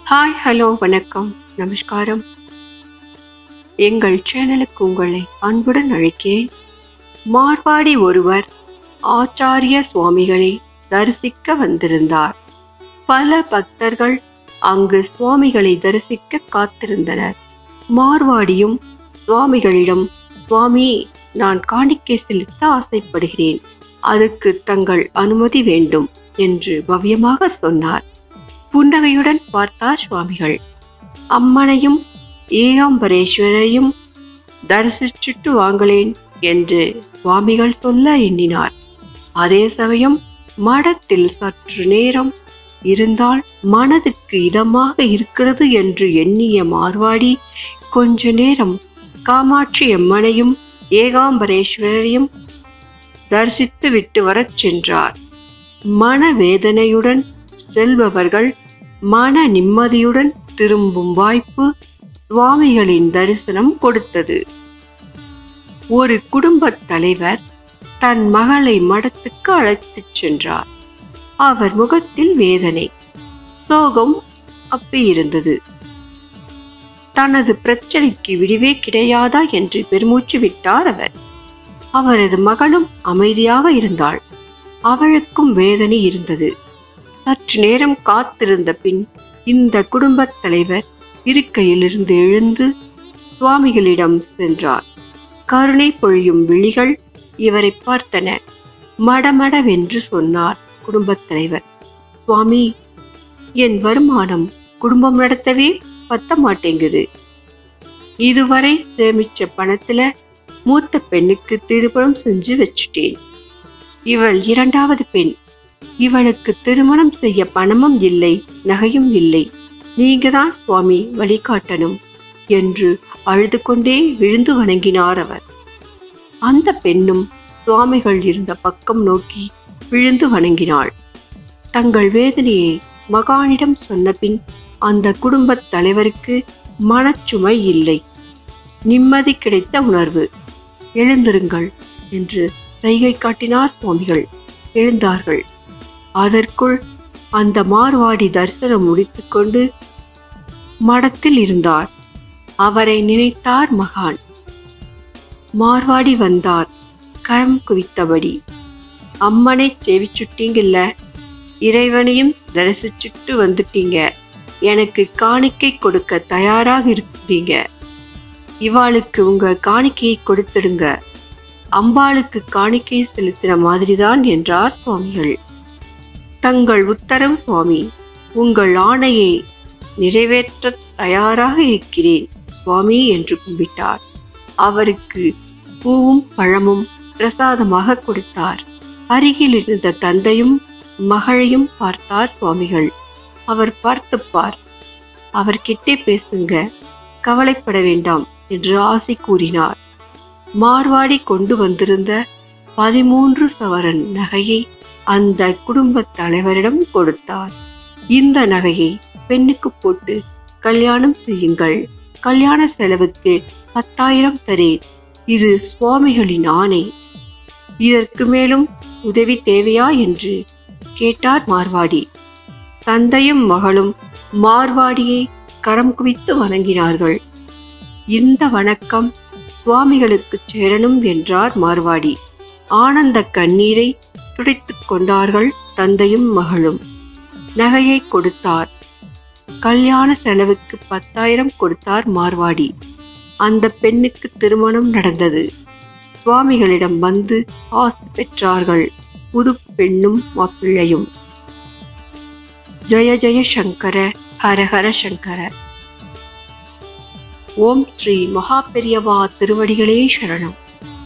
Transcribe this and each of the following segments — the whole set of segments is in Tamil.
ஹாய் ஹலோ வணக்கம் நமஸ்காரம் எங்கள் சேனலுக்கு உங்களை அன்புடன் அழைக்கிறேன் மார்வாடி ஒருவர் ஆச்சாரிய சுவாமிகளை தரிசிக்க வந்திருந்தார் பல பக்தர்கள் அங்கு சுவாமிகளை தரிசிக்க காத்திருந்தனர் மார்வாடியும் சுவாமிகளிடம் சுவாமி நான் காணிக்கை செலுத்த ஆசைப்படுகிறேன் அதுக்கு தங்கள் அனுமதி வேண்டும் என்று பவ்யமாக சொன்னார் புன்னகையுடன் பார்த்தார் சுவாமிகள் அம்மனையும் ஏகாம்பரேஸ்வரையும் தரிசிச்சுட்டு வாங்களேன் என்று சுவாமிகள் சொல்ல எண்ணினார் அதே சமயம் மடத்தில் சற்று நேரம் இருந்தால் மனதுக்கு இதமாக இருக்கிறது என்று எண்ணிய மார்வாடி கொஞ்ச நேரம் காமாட்சி அம்மனையும் ஏகாம்பரேஸ்வரையும் தரிசித்து விட்டு வரச் சென்றார் மனவேதனையுடன் செல்பவர்கள் மன நிம்மதியுடன் திரும்பும் வாய்ப்பு சுவாமிகளின் தரிசனம் கொடுத்தது ஒரு குடும்பத் தலைவர் தன் மகளை மடத்துக்கு அழைத்துச் சென்றார் அவர் முகத்தில் வேதனை சோகம் அப்பியிருந்தது தனது பிரச்சனைக்கு விடிவே கிடையாதா என்று பெருமூச்சு விட்டார் அவர் அவரது மகளும் அமைதியாக இருந்தாள் அவளுக்கும் வேதனை இருந்தது சற்று நேரம் காத்திருந்த பின் இந்த குடும்பத் தலைவர் இருக்கையிலிருந்து எழுந்து சுவாமிகளிடம் சென்றார் கருணை பொழியும் விழிகள் இவரை பார்த்தன மடமடவென்று சொன்னார் குடும்பத் தலைவர் சுவாமி என் வருமானம் குடும்பம் நடத்தவே பத்த மாட்டேங்குது இதுவரை சேமிச்ச பணத்துல மூத்த பெண்ணுக்கு திருமணம் செஞ்சு வச்சுட்டேன் இவள் இரண்டாவது பெண் இவளுக்கு திருமணம் செய்ய பணமும் இல்லை நகையும் இல்லை நீங்க தான் சுவாமி வழிகாட்டணும் என்று அழுது கொண்டே விழுந்து வணங்கினார் அவர் அந்த பெண்ணும் சுவாமிகள் இருந்த பக்கம் நோக்கி விழுந்து வணங்கினாள் தங்கள் வேதனையை மகானிடம் சொன்ன பின் அந்த குடும்பத் தலைவருக்கு மனச்சுமை இல்லை நிம்மதி கிடைத்த உணர்வு எழுந்திருங்கள் என்று சைகை காட்டினார் சுவாமிகள் எழுந்தார்கள் அதற்குள் அந்த மார்வாடி தரிசனம் முடித்துக்கொண்டு மடத்தில் இருந்தார் அவரை நினைத்தார் மகான் மார்வாடி வந்தார் கரம் குவித்தபடி அம்மனை செவிச்சுட்டீங்கல்ல இறைவனையும் தரிசிச்சுட்டு வந்துட்டீங்க எனக்கு காணிக்கை கொடுக்க தயாராக இருக்கிறீங்க இவாளுக்கு உங்க காணிக்கையை கொடுத்துடுங்க அம்பாளுக்கு காணிக்கை செலுத்தின மாதிரிதான் என்றார் சுவாமிகள் தங்கள் உத்தரவு சுவாமி உங்கள் ஆணையை நிறைவேற்ற தயாராக இருக்கிறேன் சுவாமி என்று கும்பிட்டார் அவருக்கு பூவும் பழமும் பிரசாதமாக கொடுத்தார் அருகில் இருந்த தந்தையும் மகளையும் பார்த்தார் சுவாமிகள் அவர் பார்த்துப்பார் அவர்கிட்டே பேசுங்க கவலைப்பட வேண்டாம் என்று ஆசை கூறினார் மார்வாடி கொண்டு வந்திருந்த பதிமூன்று சவரன் நகையை அந்த குடும்பத் தலைவரிடம் கொடுத்தார் இந்த நகையை பெண்ணுக்கு போட்டு கல்யாணம் செய்யுங்கள் கல்யாண செலவுக்கு பத்தாயிரம் தரேன் இது சுவாமிகளின் ஆணை இதற்கு மேலும் உதவி தேவையா என்று கேட்டார் மார்வாடி தந்தையும் மகளும் மார்வாடியை கரம் குவித்து வணங்கினார்கள் இந்த வணக்கம் சுவாமிகளுக்கு சேரணும் என்றார் மார்வாடி ஆனந்த கண்ணீரை துடைத்துக் கொண்டார்கள் தந்தையும் மகளும் நகையை கொடுத்தார் கல்யாண செலவுக்கு பத்தாயிரம் கொடுத்தார் மார்வாடி அந்த பெண்ணுக்கு திருமணம் நடந்தது சுவாமிகளிடம் வந்து ஆசி பெற்றார்கள் புது பெண்ணும் மாப்பிள்ளையும் ஜெய ஜெய சங்கர ஹரஹர சங்கர ஓம் ஸ்ரீ மகாபெரியவா திருவடிகளே சரணம்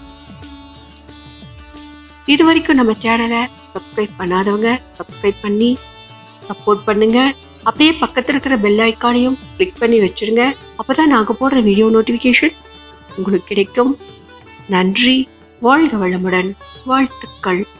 இது வரைக்கும் நம்ம சேனலை சப்ஸ்கிரைப் பண்ணாதவங்க சப்ஸ்கிரைப் பண்ணி சப்போர்ட் பண்ணுங்க அப்படியே பக்கத்தில் இருக்கிற பெல் ஐக்கானையும் கிளிக் பண்ணி வச்சிருங்க அப்பதான் நாங்கள் போடுற வீடியோ நோட்டிஃபிகேஷன் உங்களுக்கு கிடைக்கும் நன்றி வாழ்க வளமுடன் வாழ்த்துக்கள்